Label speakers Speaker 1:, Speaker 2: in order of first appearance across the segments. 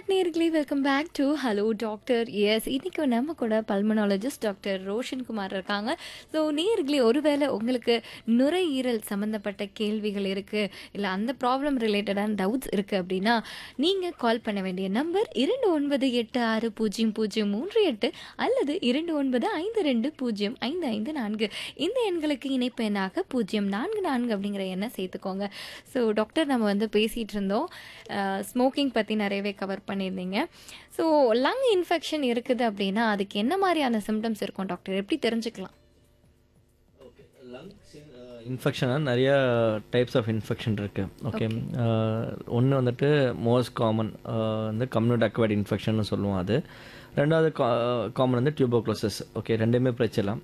Speaker 1: Back நேர்களே welcome back to hello doctor yes இன்னைக்கு நம்ம கூட பல்மனாலஜிஸ்ட் டாக்டர் ரோஷன் குமார் இருக்காங்க ஸோ நேர்களே ஒருவேளை உங்களுக்கு நுரையீரல் சம்மந்தப்பட்ட கேள்விகள் இருக்குது இல்லை அந்த ப்ராப்ளம் ரிலேட்டடான டவுட்ஸ் இருக்குது அப்படின்னா நீங்கள் கால் பண்ண வேண்டிய நம்பர் இரண்டு ஒன்பது எட்டு ஆறு பூஜ்ஜியம் பூஜ்ஜியம் மூன்று எட்டு அல்லது இரண்டு ஒன்பது ஐந்து ரெண்டு பூஜ்ஜியம் ஐந்து ஐந்து நான்கு இந்த எண்களுக்கு இணைப்பு எண்ணாக பூஜ்ஜியம் நான்கு நான்கு அப்படிங்கிற எண்ணை சேர்த்துக்கோங்க ஸோ டாக்டர் நம்ம வந்து பேசிகிட்டு இருந்தோம் ஸ்மோக்கிங் பற்றி நிறையவே கவர் பண்ணியிருந்தீங்க ஸோ லங் இன்ஃபெக்ஷன் இருக்குது அப்படின்னா அதுக்கு என்ன மாதிரியான சிம்டம்ஸ் இருக்கும் டாக்டர் எப்படி தெரிஞ்சுக்கலாம்
Speaker 2: இன்ஃபெக்ஷனாக நிறைய டைப்ஸ் ஆஃப் இன்ஃபெக்ஷன் இருக்குது ஓகே ஒன்று வந்துட்டு மோஸ்ட் காமன் வந்து கம்யூனிட் அக்வைட் இன்ஃபெக்ஷன் சொல்லுவோம் அது ரெண்டாவது காமன் வந்து டியூபோக்ளோசஸ் ஓகே ரெண்டுமே பிரச்சலாம்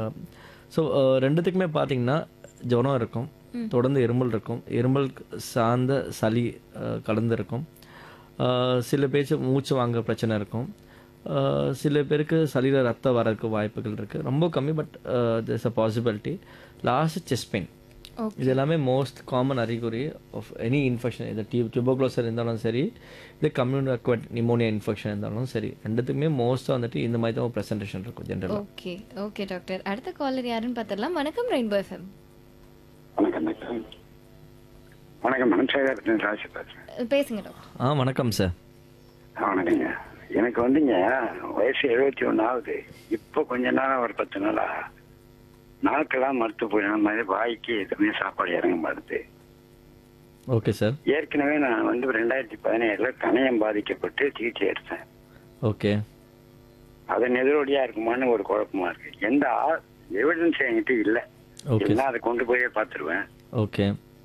Speaker 2: ஸோ ரெண்டுத்துக்குமே பார்த்தீங்கன்னா ஜுரம் இருக்கும் தொடர்ந்து இருமல் இருக்கும் இருமல் சார்ந்த சளி அஹ், கலந்து இருக்கும் அஹ், சில பேருக்கு மூச்சு வாங்க பிரச்சனை இருக்கும் அஹ், சில பேருக்கு சளியில் ரத்தம் வரதுக்கு வாய்ப்புகள் இருக்குது ரொம்ப கம்மி but this uh possibility last chest pain
Speaker 1: okay
Speaker 2: இது எல்லாமே மோஸ்ட் காமன் அறிகுறி ஆஃப் எனி இன்ஃபெக்ஷன் இது டியூ டியூபோக்ளோசர் இருந்தாலும் சரி இது கம்யூனி அக்வட் நிமோனியா இன்ஃபெக்ஷன் இருந்தாலும் சரி ரெண்டுத்துக்குமே மோஸ்ட்டாக வந்துட்டு இந்த மாதிரி தான் ப்ரெசன்டேஷன் இருக்கும் ஜென்ரலாக
Speaker 1: ஓகே ஓகே டாக்டர் அடுத்த காலர் யாருன்னு பார்த்துடலாம் வணக்கம் ரெயின்போ எஃப்எம்
Speaker 3: வணக்கம் டாக்டர் வணக்கம் மேடம் சேகர் ராசி பேசுறேன்
Speaker 1: பேசுங்க டாக்டர்
Speaker 2: ஆ வணக்கம் சார்
Speaker 3: ஆ, வணக்கங்க எனக்கு வந்துங்க வயசு எழுபத்தி ஒன்று ஆகுது இப்போ கொஞ்ச நாளா ஒரு பத்து நாளா நாட்கெல்லாம் மறுத்து போயின மாதிரி வாய்க்கு எதுவுமே சாப்பாடு இறங்க மாட்டுது
Speaker 2: ஓகே சார்
Speaker 3: ஏற்கனவே நான் வந்து ரெண்டாயிரத்தி பதினேழுல கணையம் பாதிக்கப்பட்டு சிகிச்சை எடுத்தேன்
Speaker 2: ஓகே
Speaker 3: அதன் எதிரொலியா இருக்குமான்னு ஒரு குழப்பமா இருக்கு எந்த எவிடன்ஸ் என்கிட்ட இல்லை
Speaker 2: ஓகே
Speaker 3: இல்லைன்னா அதை கொண்டு போய் பார்த்துருவேன்
Speaker 2: ஓகே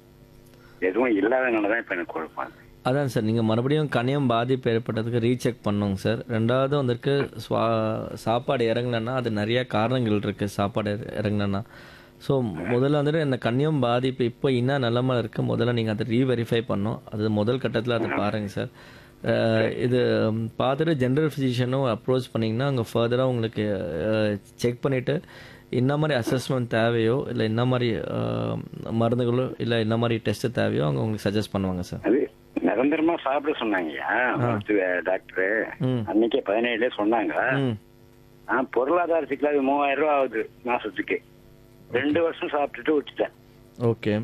Speaker 3: எதுவும் இல்லாதனால தான் இப்போ எனக்கு குழப்பம் இருக்கு.
Speaker 2: அதான் சார் நீங்கள் மறுபடியும் கணையம் பாதிப்பு ஏற்பட்டதுக்கு ரீசெக் பண்ணுங்க சார் ரெண்டாவது வந்துருக்கு ஸ்வா சாப்பாடு இறங்கலன்னா அது நிறைய காரணங்கள் இருக்குது சாப்பாடு இறங்கலன்னா ஸோ முதல்ல வந்துட்டு இந்த கண்ணியம் பாதிப்பு இப்போ என்ன நிலமை இருக்குது முதல்ல நீங்கள் அதை ரீவெரிஃபை பண்ணணும் அது முதல் கட்டத்தில் அதை பாருங்கள் சார் அஹ் இது ம், பார்த்துட்டு ஜென்ரல் ஃபிசிஷியனும் அப்ரோச் பண்ணிங்கன்னா அங்கே ஃபர்தராக உங்களுக்கு செக் பண்ணிவிட்டு என்ன மாதிரி அசஸ்மெண்ட் தேவையோ இல்லை என்ன மாதிரி அஹ், மருந்துகளோ இல்லை என்ன மாதிரி டெஸ்ட்டு தேவையோ அவங்க உங்களுக்கு சஜஸ்ட் பண்ணுவாங்க சார்
Speaker 3: அது நிரந்தரமா சாப்பிட சொன்னாங்கய்யா மருத்துவ டாக்டர்
Speaker 2: ம்.
Speaker 3: அன்னைக்கே பதினேழுல சொன்னாங்க
Speaker 2: ம்
Speaker 3: ஆ, பொருளாதார சிக்கலாக மூவாயிரம் ரூபாய் ஆகுது மாசத்துக்கு ரெண்டு வருஷம் சாப்பிட்டுட்டு விட்டுட்டேன்
Speaker 2: ஓகே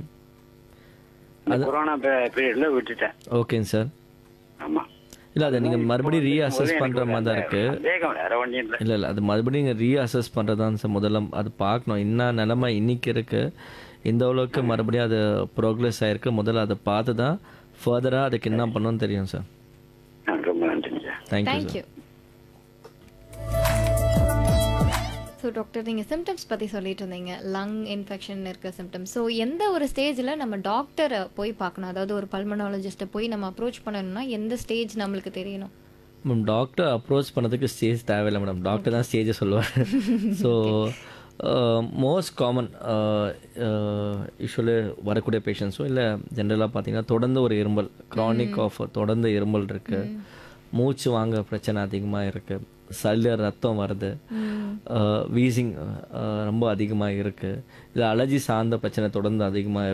Speaker 3: இந்த கொரோனா பீரியட்ல விட்டுட்டேன்
Speaker 2: ஓகேங்க சார்
Speaker 3: ஆமா
Speaker 2: இல்லை அதை நீங்கள் மறுபடியும் ரீஅசஸ் பண்ணுற மாதிரி தான் இருக்குது
Speaker 3: சந்தேகம் வேற ஒன்றும் இல்லை
Speaker 2: இல்லை இல்லை அது மறுபடியும் நீங்கள் ரீஅசஸ் பண்ணுறது தான் சார் முதல்ல அது பார்க்கணும் என்ன நிலமை இன்னைக்கு இருக்குது இந்த அளவுக்கு மறுபடியும் அது ப்ரோக்ரஸ் ஆயிருக்கு முதல்ல அதை பார்த்து தான் ஃபர்தராக அதுக்கு என்ன பண்ணணும்னு தெரியும் சார்
Speaker 3: ஆ, ரொம்ப நன்றிங்க
Speaker 2: thank you sir
Speaker 1: thank you so doctor நீங்கள் சிம்டம்ஸ் பற்றி சொல்லிட்டு இருந்தீங்க லங் இன்ஃபெக்ஷன் இருக்க சிம்டம்ஸ் ஸோ எந்த ஒரு ஸ்டேஜில் நம்ம டாக்டரை போய் பார்க்கணும் அதாவது ஒரு பல்மனாலஜிஸ்ட்டை போய் நம்ம அப்ரோச் பண்ணணும்னா எந்த ஸ்டேஜ் நம்மளுக்கு தெரியணும்
Speaker 2: மேம் டாக்டர் அப்ரோச் பண்ணதுக்கு ஸ்டேஜ் தேவையில்லை மேடம் டாக்டர் தான் ஸ்டேஜை சொல்லுவார் ஸோ மோஸ்ட் காமன் யூஸ்வலி வரக்கூடிய பேஷண்ட்ஸும் இல்லை ஜென்ரலாக பார்த்தீங்கன்னா தொடர்ந்து ஒரு இருமல் க்ரானிக் ஆஃப் தொடர்ந்து இருமல் இருக்குது மூச்சு வாங்க பிரச்சனை அதிகமாக இருக்குது சளியில் ரத்தம் வருது வீசிங் ரொம்ப அதிகமாக இருக்குது இல்லை அலர்ஜி சார்ந்த பிரச்சனை தொடர்ந்து அதிகமாக